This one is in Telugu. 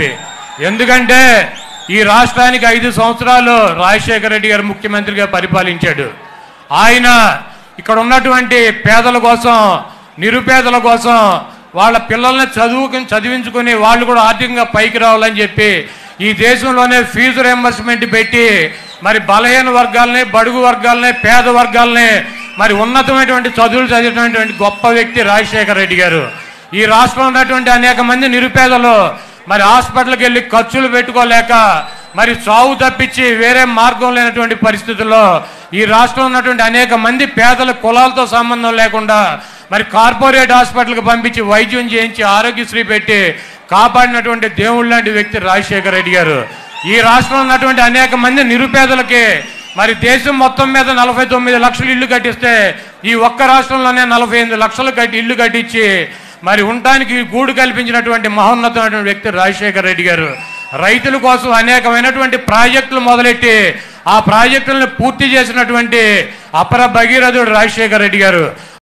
చెప్పి ఎందుకంటే ఈ రాష్ట్రానికి ఐదు సంవత్సరాలు రాజశేఖర రెడ్డి గారు ముఖ్యమంత్రిగా పరిపాలించాడు ఆయన ఇక్కడ ఉన్నటువంటి పేదల కోసం నిరుపేదల కోసం వాళ్ళ పిల్లల్ని చదువుకుని చదివించుకుని వాళ్ళు కూడా ఆర్థికంగా పైకి రావాలని చెప్పి ఈ దేశంలోనే ఫీజు రియంబర్స్మెంట్ పెట్టి మరి బలహీన వర్గాలని బడుగు వర్గాలని పేద వర్గాలని మరి ఉన్నతమైనటువంటి చదువులు చదివినటువంటి గొప్ప వ్యక్తి రాజశేఖర రెడ్డి గారు ఈ రాష్ట్రంలో ఉన్నటువంటి అనేక మంది నిరుపేదలు మరి హాస్పిటల్కి వెళ్ళి ఖర్చులు పెట్టుకోలేక మరి చావు తప్పించి వేరే మార్గం లేనటువంటి పరిస్థితుల్లో ఈ రాష్ట్రంలో ఉన్నటువంటి అనేక మంది పేదల కులాలతో సంబంధం లేకుండా మరి కార్పొరేట్ హాస్పిటల్కి పంపించి వైద్యం చేయించి ఆరోగ్యశ్రీ పెట్టి కాపాడినటువంటి దేవుళ్ళ లాంటి వ్యక్తి రాజశేఖర రెడ్డి గారు ఈ రాష్ట్రంలో ఉన్నటువంటి అనేక మంది నిరుపేదలకి మరి దేశం మొత్తం మీద నలభై తొమ్మిది లక్షలు ఇల్లు కట్టిస్తే ఈ ఒక్క రాష్ట్రంలోనే నలభై ఎనిమిది లక్షలు కట్టి ఇల్లు కట్టించి మరి ఉండటానికి గూడు కల్పించినటువంటి మహోన్నతమైనటువంటి వ్యక్తి రాజశేఖర రెడ్డి గారు రైతుల కోసం అనేకమైనటువంటి ప్రాజెక్టులు మొదలెట్టి ఆ ప్రాజెక్టులను పూర్తి చేసినటువంటి అపర భగీరథుడు రాజశేఖర రెడ్డి గారు